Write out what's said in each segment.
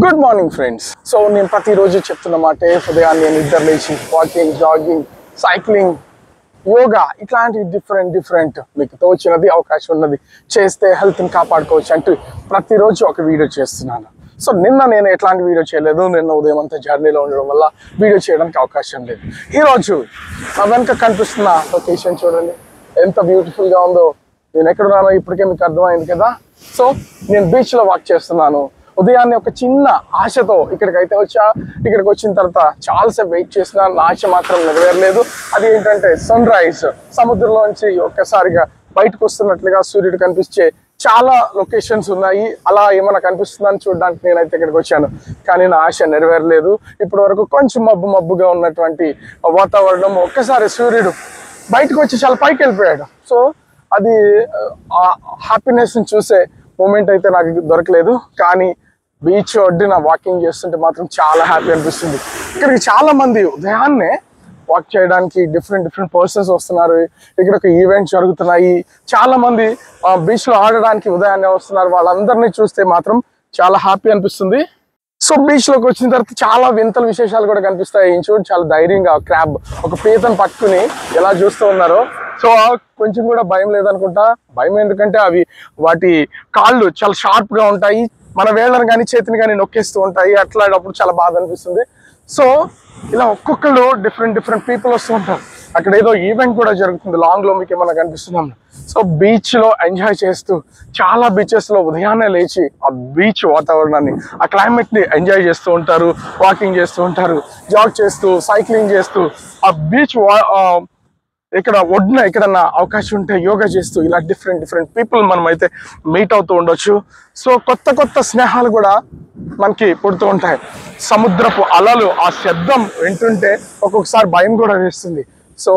good morning friends so నేను ప్రతిరోజు చెప్తున్న మాటే ఉదయాన్నే నిద్ర లేచి వాకింగ్ జాగింగ్ సైక్లింగ్ యోగా ఇట్లాంటి డిఫరెంట్ డిఫరెంట్ మీకు తోచినది అవకాశం ఉన్నది చేస్తే హెల్త్ని కాపాడుకోవచ్చు అంటూ ప్రతిరోజు ఒక వీడియో చేస్తున్నాను సో నిన్న నేను ఎట్లాంటి వీడియో చేయలేదు నిన్న ఉదయం అంతా జర్నీలో ఉండడం వల్ల వీడియో చేయడానికి అవకాశం లేదు ఈరోజు నా వెనక కనిపిస్తున్న లొకేషన్ చూడండి ఎంత బ్యూటిఫుల్గా ఉందో నేను ఎక్కడున్నానో ఇప్పటికే మీకు అర్థమైంది కదా సో నేను బీచ్లో వాక్ చేస్తున్నాను ఉదయాన్నే ఒక చిన్న ఆశతో ఇక్కడికి అయితే వచ్చా ఇక్కడికి వచ్చిన తర్వాత చాలాసేపు వెయిట్ చేసిన నా ఆశ మాత్రం నెరవేరలేదు అది ఏంటంటే సన్ రైజ్ సముద్రంలోంచి ఒక్కసారిగా బయటకు వస్తున్నట్లుగా సూర్యుడు కనిపించే చాలా లొకేషన్స్ ఉన్నాయి అలా ఏమైనా కనిపిస్తుందని చూడడానికి నేనైతే ఇక్కడికి వచ్చాను కానీ నా ఆశ నెరవేరలేదు ఇప్పటి వరకు కొంచెం మబ్బు మబ్బుగా ఉన్నటువంటి వాతావరణం ఒక్కసారి సూర్యుడు బయటకు వచ్చి చాలా పైకి వెళ్ళిపోయాడు సో అది ఆ హ్యాపీనెస్ చూసే మూమెంట్ అయితే నాకు దొరకలేదు కానీ బీచ్ ఒడ్డున వాకింగ్ చేస్తుంటే మాత్రం చాలా హ్యాపీ అనిపిస్తుంది ఇక్కడికి చాలా మంది ఉదయాన్నే వాక్ చేయడానికి డిఫరెంట్ డిఫరెంట్ పర్సన్స్ వస్తున్నారు ఇక్కడ ఒక ఈవెంట్ జరుగుతున్నాయి చాలా మంది బీచ్ లో ఆడడానికి ఉదయాన్నే వస్తున్నారు వాళ్ళందరినీ చూస్తే మాత్రం చాలా హ్యాపీ అనిపిస్తుంది సో బీచ్ లోకి వచ్చిన తర్వాత చాలా వింతల విశేషాలు కూడా కనిపిస్తాయి ఈయన చూడు చాలా ధైర్యంగా క్రాబ్ ఒక పీతను పట్టుకుని ఎలా చూస్తూ ఉన్నారో సో కొంచెం కూడా భయం లేదనుకుంటా భయం ఎందుకంటే అవి వాటి కాళ్ళు చాలా షార్ప్ గా ఉంటాయి మన వేళ్ళని కానీ చేతిని కానీ నొక్కేస్తూ ఉంటాయి అట్లాడప్పుడు చాలా బాధ అనిపిస్తుంది సో ఇలా ఒక్కొక్కళ్ళు డిఫరెంట్ డిఫరెంట్ పీపుల్ వస్తూ ఉంటారు అక్కడ ఏదో ఈవెంట్ కూడా జరుగుతుంది లాంగ్ లో మీకు ఏమైనా కనిపిస్తున్నాం సో బీచ్ లో ఎంజాయ్ చేస్తూ చాలా బీచెస్ లో ఉదయాన్నే లేచి ఆ బీచ్ వాతావరణాన్ని ఆ క్లైమేట్ ని ఎంజాయ్ చేస్తూ ఉంటారు వాకింగ్ చేస్తూ ఉంటారు జాగ్ చేస్తూ సైక్లింగ్ చేస్తూ ఆ బీచ్ ఇక్కడ ఒడ్డున ఎక్కడన్నా అవకాశం ఉంటే యోగా చేస్తూ ఇలా డిఫరెంట్ డిఫరెంట్ పీపుల్ మనం అయితే మీట్ అవుతూ ఉండొచ్చు సో కొత్త కొత్త స్నేహాలు కూడా మనకి పుడుతూ ఉంటాయి సముద్రపు అలలు ఆ శబ్దం వింటుంటే ఒక్కొక్కసారి భయం కూడా వేస్తుంది సో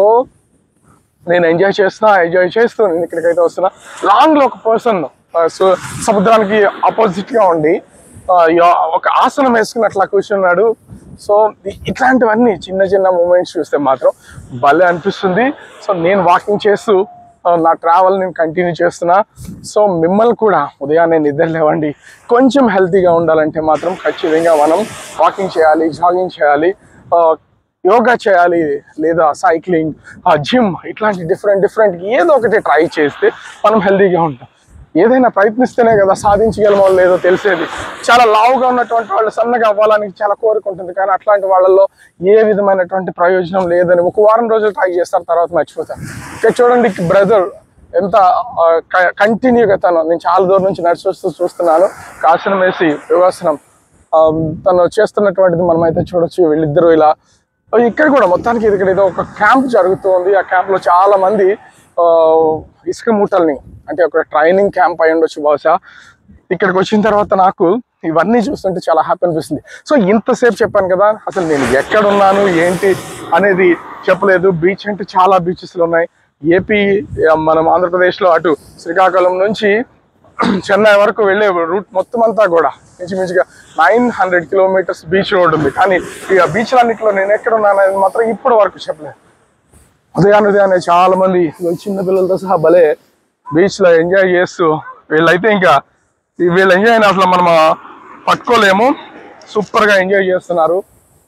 నేను ఎంజాయ్ చేస్తున్నా ఎంజాయ్ చేస్తూ నేను ఇక్కడికైతే వస్తున్నా లాంగ్ లో ఒక పర్సన్ సో సముద్రానికి ఆపోజిట్ గా ఉండి ఆ, యా- ఒక ఆసనం వేసుకుని అట్లా కూర్చున్నాడు సో ఇ- ఇట్లాంటివన్నీ చిన్న చిన్న మూమెంట్స్ చూస్తే మాత్రం భలే అనిపిస్తుంది సో నేను వాకింగ్ చేస్తూ ఆ, నా ట్రావెల్ నేను కంటిన్యూ చేస్తున్నా సో మిమ్మల్ని కూడా ఉదయాన్నే నిద్ర లేవండి కొంచెం హెల్తీగా ఉండాలంటే మాత్రం ఖచ్చితంగా మనం వాకింగ్ చేయాలి జాగింగ్ చేయాలి ఆ, యోగా చేయాలి లేదా సైక్లింగ్ జిమ్ ఇట్లాంటి డిఫరెంట్ డిఫరెంట్ ఏదో ఒకటి ట్రై చేస్తే మనం హెల్తీగా ఉంటాం ఏదైనా ప్రయత్నిస్తేనే కదా సాధించగలమో లేదో తెలిసేది చాలా లావుగా ఉన్నటువంటి వాళ్ళు సన్నగా అవ్వాలని చాలా కోరిక ఉంటుంది కానీ అట్లాంటి వాళ్ళల్లో ఏ విధమైనటువంటి ప్రయోజనం లేదని ఒక వారం రోజులు ట్రై చేస్తారు తర్వాత మర్చిపోతారు ఇక్కడ చూడండి బ్రదర్ ఎంత కంటిన్యూగా తను నేను చాలా దూరం నుంచి నడిచి వస్తూ చూస్తున్నాను కాసనం వేసి యోగాసనం ఆ, తను చేస్తున్నటువంటిది మనం అయితే చూడొచ్చు వీళ్ళిద్దరూ ఇలా ఆ, ఇక్కడ కూడా మొత్తానికి ఇక్కడ ఏదో ఒక క్యాంప్ జరుగుతుంది ఆ క్యాంప్ లో చాలా మంది ఆ, ఇసుక మూటల్ని అంటే ఒక ట్రైనింగ్ క్యాంప్ అయి ఉండొచ్చు బహుశా ఇక్కడికి వచ్చిన తర్వాత నాకు ఇవన్నీ చూస్తుంటే చాలా హ్యాపీ అనిపిస్తుంది సో ఇంతసేపు చెప్పాను కదా అసలు నేను ఎక్కడ ఉన్నాను ఏంటి అనేది చెప్పలేదు బీచ్ అంటే చాలా బీచెస్లు ఉన్నాయి ఏపీ ఆ, మనం ఆంధ్రప్రదేశ్లో అటు శ్రీకాకుళం నుంచి చెన్నై వరకు వెళ్ళే రూట్ మొత్తం అంతా కూడా ఇంచుమించుగా nine hundred kilometres beach road ఉంది కానీ ఇక బీచ్లన్నింటిలో నేను ఎక్కడ ఉన్నాను అనేది మాత్రం ఇప్పటి వరకు చెప్పలేదు ఉదయాన్నే ఉదయాన్నే చాలా మంది చిన్న పిల్లలతో సహా భలే బీచ్ లో ఎంజాయ్ చేస్తూ వీళ్ళైతే ఇంకా ఈ వీళ్ళ ఎంజాయ్ అసలు మనం పట్టుకోలేము సూపర్ గా ఎంజాయ్ చేస్తున్నారు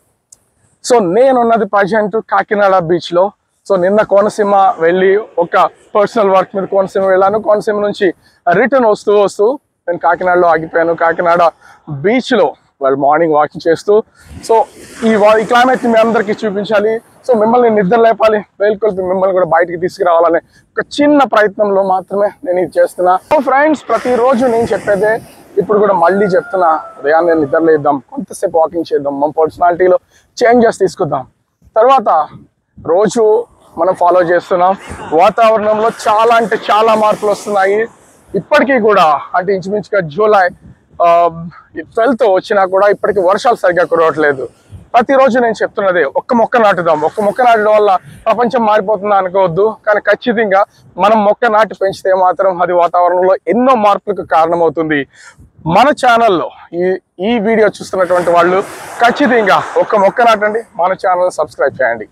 సో నేనున్నది ప్రజెంట్ కాకినాడ బీచ్ లో సో నిన్న కోనసీమ వెళ్ళి ఒక పర్సనల్ వర్క్ మీద కోనసీమ వెళ్ళాను కోనసీమ నుంచి రిటర్న్ వస్తూ వస్తూ నేను కాకినాడలో ఆగిపోయాను కాకినాడ బీచ్ లో వాళ్ళు మార్నింగ్ వాకింగ్ చేస్తూ సో ఈ వా- ఈ క్లైమేట్ మీ అందరికీ చూపించాలి సో మిమ్మల్ని నిద్ర లేపాలి వేలుకొల్పి మిమ్మల్ని కూడా బయటికి తీసుకురావాలనే ఒక చిన్న ప్రయత్నంలో మాత్రమే నేను ఇది చేస్తున్నా సో ఫ్రెండ్స్ ప్రతిరోజు నేను చెప్పేదే ఇప్పుడు కూడా మళ్ళీ చెప్తున్నా ఉదయాన్నే నిద్ర లేద్దాం కొంతసేపు వాకింగ్ చేద్దాం మన పర్సనాలిటీలో చేంజెస్ తీసుకుందాం తర్వాత రోజు మనం ఫాలో చేస్తున్నాం వాతావరణంలో చాలా అంటే చాలా మార్పులు వస్తున్నాయి ఇప్పటికీ కూడా అంటే ఇంచుమించుగా జూలై ట్వెల్త్ వచ్చినా కూడా ఇప్పటికీ వర్షాలు సరిగ్గా కురవట్లేదు ప్రతిరోజు నేను చెప్తున్నది ఒక్క మొక్క నాటుదాం ఒక్క మొక్క నాటడం వల్ల ప్రపంచం మారిపోతుందా అనుకోవద్దు కానీ ఖచ్చితంగా మనం మొక్క నాటి పెంచితే మాత్రం అది వాతావరణంలో ఎన్నో మార్పులకు కారణమవుతుంది మన ఛానల్లో ఈ ఈ వీడియో చూస్తున్నటువంటి వాళ్ళు ఖచ్చితంగా ఒక్క మొక్క నాటండి మన ఛానల్ సబ్స్క్రైబ్ చేయండి